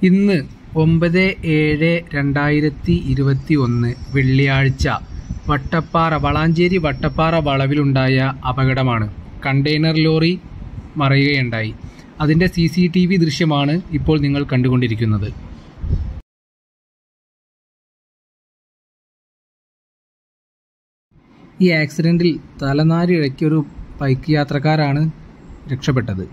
ഇന്ന് ഒമ്പത് ഏഴ് രണ്ടായിരത്തി ഇരുപത്തി ഒന്ന് വെള്ളിയാഴ്ച വട്ടപ്പാറ വളാഞ്ചേരി വട്ടപ്പാറ വളവിലുണ്ടായ അപകടമാണ് കണ്ടെയ്നർ ലോറി മറയുകയുണ്ടായി അതിൻ്റെ സി സി ടി വി ദൃശ്യമാണ് ഇപ്പോൾ നിങ്ങൾ കണ്ടുകൊണ്ടിരിക്കുന്നത് ഈ ആക്സിഡൻറ്റിൽ തലനാരി ഇഴയ്ക്കൊരു ബൈക്ക് യാത്രക്കാരാണ് രക്ഷപ്പെട്ടത്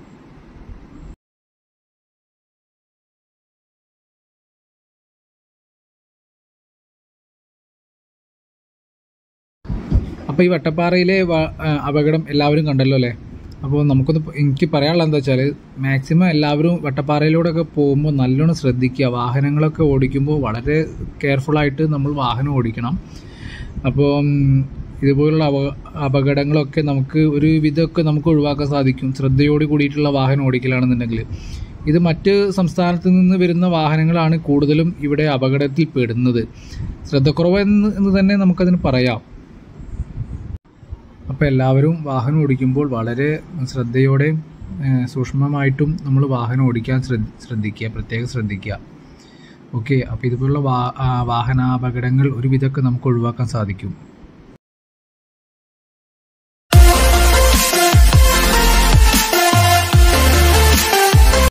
അപ്പോൾ ഈ വട്ടപ്പാറയിലെ വ- ആ, അപകടം എല്ലാവരും കണ്ടല്ലോ അല്ലേ അപ്പോൾ നമുക്കൊന്ന് പ- എനിക്ക് പറയാനുള്ളത് എന്താ വെച്ചാൽ മാക്സിമം എല്ലാവരും വട്ടപ്പാറയിലൂടെയൊക്കെ പോകുമ്പോൾ നല്ലോണം ശ്രദ്ധിക്കുക വാഹനങ്ങളൊക്കെ ഓടിക്കുമ്പോൾ വളരെ കെയർഫുള്ളായിട്ട് നമ്മൾ വാഹനം ഓടിക്കണം അപ്പോൾ ഇതുപോലുള്ള അപ അപകടങ്ങളൊക്കെ നമുക്ക് ഒരു വിധമൊക്കെ നമുക്ക് ഒഴിവാക്കാൻ സാധിക്കും ശ്രദ്ധയോട് കൂടിയിട്ടുള്ള വാഹനം ഓടിക്കലാണെന്നുണ്ടെങ്കിൽ ഇത് മറ്റ് സംസ്ഥാനത്ത് നിന്ന് വരുന്ന വാഹനങ്ങളാണ് കൂടുതലും ഇവിടെ അപകടത്തിൽ പെടുന്നത് ശ്രദ്ധക്കുറവ് എന്ന് എന്ന് തന്നെ നമുക്കതിന് പറയാം അപ്പോൾ എല്ലാവരും വാഹനം ഓടിക്കുമ്പോൾ വളരെ ശ്രദ്ധയോടെ ഏഹ്, സൂക്ഷ്മമായിട്ടും നമ്മൾ വാഹനം ഓടിക്കാൻ ശ്രദ്ധ ശ്രദ്ധിക്കുക പ്രത്യേകം ശ്രദ്ധിക്കുക ഓക്കെ അപ്പോൾ ഇതുപോലുള്ള വാ ആ, വാഹനാപകടങ്ങൾ ഒരുവിധമൊക്കെ നമുക്ക് ഒഴിവാക്കാൻ സാധിക്കും